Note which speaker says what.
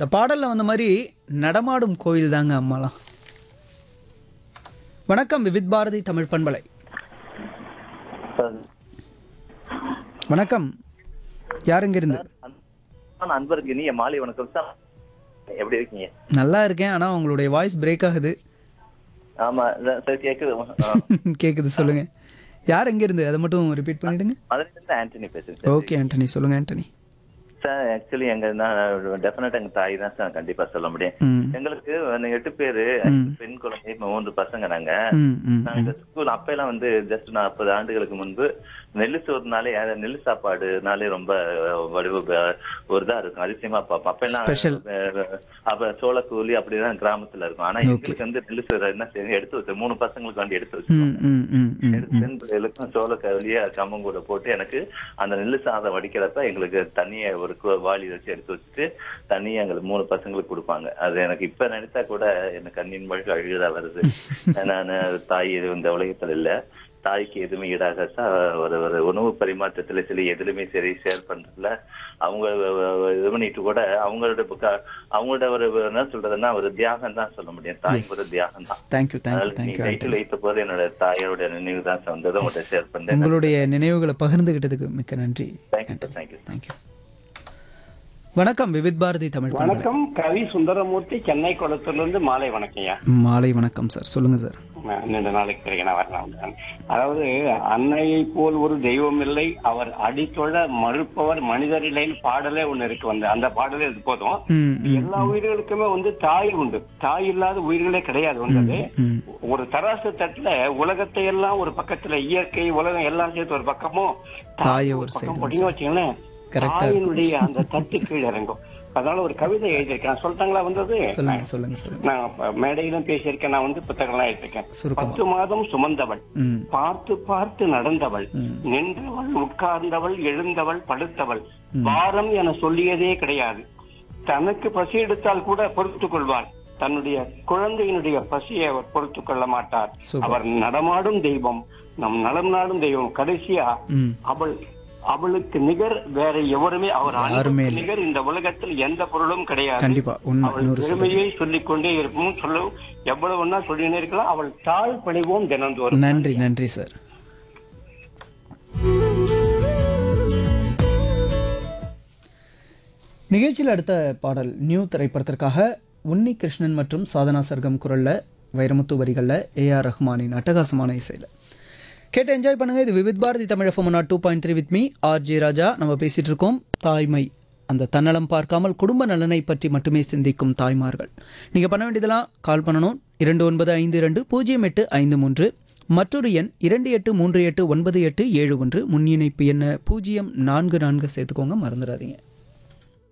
Speaker 1: இந்த பாடலில் வந்த மாதிரி நடமாடும் கோயில் தாங்க அம்மாலாம் வணக்கம் விவித் பாரதி தமிழ் பண்பலை
Speaker 2: சார்
Speaker 1: வணக்கம் யாருங்க இருந்து
Speaker 2: நான் அன்பருக்கு இனிய மாலை வணக்கம் சார் எப்படி இருக்கீங்க
Speaker 1: நல்லா இருக்கேன் ஆனால் உங்களுடைய வாய்ஸ் பிரேக் ஆகுது
Speaker 2: ஆமா இல்ல, சார் கேக்குது ஆ.
Speaker 1: கேட்குது சொல்லுங்க யார் எங்க இருந்து அதை மட்டும் ரிப்பீட் பண்ணிடுங்க
Speaker 2: மதுரையில இருந்து ஆண்டனி பேசுறேன் சார்
Speaker 1: ஓகே ஆண்டனி சொல்லுங்க ஆண்டனி
Speaker 2: சார் ஆக்சுவலி எங்க டெஃபினட்டா எங்க தாய் தான் சார் கண்டிப்பா சொல்ல முடியும்
Speaker 1: ம்
Speaker 2: எங்களுக்கு வந்து எட்டு பேரு பெண் குழந்தை இப்ப மூன்று பசங்க நாங்க
Speaker 1: ம் ம்
Speaker 2: நாங்க ஸ்கூல் அப்ப எல்லாம் வந்து ஜஸ்ட் நாற்பது ஆண்டுகளுக்கு முன்பு நெல்லு சோறுனாலே அஹ், நெல்லு சாப்பாடுனாலே ரொம்ப அஹ், வடிவ ப- ஒரு இதா இருக்கும் அதிசயமா பார்ப்போம் அப்ப எல்லாம்
Speaker 1: Special.
Speaker 2: அஹ், அப்ப சோளக்கூலி அப்படிதான் கிராமத்துல இருக்கும் ஆனா எங்களுக்கு வந்து நெல்லு சோறு என்ன செய்யும் எடுத்து வச்சு மூணு பசங்களுக்கு வந்து எடுத்து வச்சு
Speaker 1: ம் ம் ம் ம்
Speaker 2: எடுத்து பெண் பிள்ளைகளுக்கும் சோள கவலியா கம்மங்கூட போட்டு எனக்கு அந்த நெல்லு சாதம் வடிக்கிறப்ப எங்களுக்கு தண்ணியை ஒரு கு- வாளி வச்சு எடுத்து வச்சுட்டு தண்ணியை எங்களுக்கு மூணு பசங்களுக்கு கொடுப்பாங்க அது எனக்கு இப்ப நினைச்சா கூட எனக்கு கண்ணின் மொழி அழுகுதா வருது நான் தாய் இது இந்த உலகத்துல இல்ல தாய்க்கு எதுவுமே ஈடாக ஒரு ஒரு உணவு பரிமாற்றத்துல சரி எதுலையுமே சரி ஷேர் பண்றதுல அவங்க இது பண்ணிட்டு கூட அவங்களோட புக்க- அவங்களோட ஒரு என்ன சொல்றதுன்னா ஒரு தியாகம் தான் சொல்ல முடியும் தாய்க்கு ஒரு தியாகம் தான்
Speaker 1: தேங்க்யூ தேங்க்யூ
Speaker 2: அதனால நீ
Speaker 1: தேங்க்யூ
Speaker 2: டைட்டில் வைத்த போது என்னோட தாயோட நினைவு தான் வந்ததை உங்கள்கிட்ட ஷேர் பண்ணேன்
Speaker 1: உங்களுடைய நினைவுகளை பகிர்ந்துகிட்டதுக்கு மிக்க நன்றி
Speaker 2: தேங்க்யூ சார் தேங்க்யூ
Speaker 1: தேங்க்யூ வணக்கம் விவித் பாரதி தமிழ் பண்பலை
Speaker 3: வணக்கம் கவி சுந்தரமூர்த்தி சென்னை குளத்திலிருந்து மாலை வணக்கம்யா
Speaker 1: மாலை வணக்கம் சார் சொல்லுங்க சார்
Speaker 3: நான் நீண்ட நாளைக்கு பிறகு நான் வரலாம் அதாவது அன்னையை போல் ஒரு தெய்வம் இல்லை அவர் அடித்தொழ மறுப்பவர் மனிதர் இல்லைன்னு பாடலே ஒண்ணு இருக்கு வந்து அந்த பாடலே இது போதும்
Speaker 1: ம் ம்
Speaker 3: எல்லா உயிர்களுக்குமே வந்து தாய் உண்டு தாய் இல்லாத உயிர்களே கிடையாது வந்தது
Speaker 1: ம்
Speaker 3: ஒரு தராசு தட்டுல உலகத்தை எல்லாம் ஒரு பக்கத்துல இயற்கை உலகம் எல்லாம் சேர்த்து ஒரு பக்கமும்
Speaker 1: தாயை ஒரு
Speaker 3: பக்கம்
Speaker 1: side
Speaker 3: போட்டீங்க வச்சுங்களேன்
Speaker 1: Correct ஆ
Speaker 3: தாயினுடைய அந்த தட்டு கீழே இறங்கும் அதனால ஒரு கவிதை எழுதியிருக்கேன் சொல்லிட்டாங்களா வந்தது
Speaker 1: சொல்லுங்க சொல்லுங்க சொல்லுங்க
Speaker 3: நான் இப்ப மேடையிலும் பேசியிருக்கேன் நான் வந்து புத்தகம்லாம் எழுதியிருக்கேன்
Speaker 1: சுருக்கமா
Speaker 3: பத்து மாதம் சுமந்தவள்
Speaker 1: ம்
Speaker 3: பார்த்து பார்த்து நடந்தவள்
Speaker 1: ம்.
Speaker 3: நின்றவள் உட்கார்ந்தவள் எழுந்தவள் படுத்தவள் வாரம் என சொல்லியதே கிடையாது தனக்கு பசி எடுத்தால் கூட பொறுத்துக் கொள்வாள் தன்னுடைய குழந்தையினுடைய பசியை அவர் பொறுத்துக் கொள்ள மாட்டார்
Speaker 1: Super.
Speaker 3: அவர் நடமாடும் தெய்வம் நம் நலம் நாடும் தெய்வம் கடைசியா
Speaker 1: ம்
Speaker 3: அவள் அவளுக்கு நிகர் வேற எவருமே அவர்
Speaker 1: யாருமே
Speaker 3: அன்புக்கு
Speaker 1: இல்லை.
Speaker 3: நிகர் இந்த உலகத்தில் எந்த பொருளும் கிடையாது
Speaker 1: கண்டிப்பா உண்மை
Speaker 3: அவள்
Speaker 1: நூறு சதவீதம்
Speaker 3: பெருமையை சொல்லிக் கொண்டே இருக்கும் சொல்லும் எவ்வளவு ஒன்னா சொல்லினே இருக்கலாம் அவள் தாழ் பணிவோம் தினந்தோறும்
Speaker 1: நன்றி நன்றி சார் நிகழ்ச்சியில் அடுத்த பாடல் நியூ திரைப்படத்திற்காக உன்னி கிருஷ்ணன் மற்றும் சாதனா சர்க்கம் குரல்ல வைரமுத்து வரிகளில் ஏஆர் ரஹ்மானின் அட்டகாசமான இசையில் கேட்டு என்ஜாய் பண்ணுங்க இது Vividh Bharati Tamil FM two point three with me R J Raja நம்ம பேசிட்டு இருக்கோம் தாய்மை அந்த தன்னலம் பார்க்காமல் குடும்ப நலனை பற்றி மட்டுமே சிந்திக்கும் தாய்மார்கள் நீங்கள் பண்ண வேண்டியதெல்லாம் கால் பண்ணணும் இரண்டு ஒன்பது ஐந்து இரண்டு பூஜ்ஜியம் எட்டு ஐந்து மூன்று மற்றொரு எண் இரண்டு எட்டு மூன்று எட்டு ஒன்பது எட்டு ஏழு ஒன்று முன்னிணைப்பு என்ன பூஜ்ஜியம் நான்கு நான்கு சேர்த்துக்கோங்க மறந்துடாதீங்க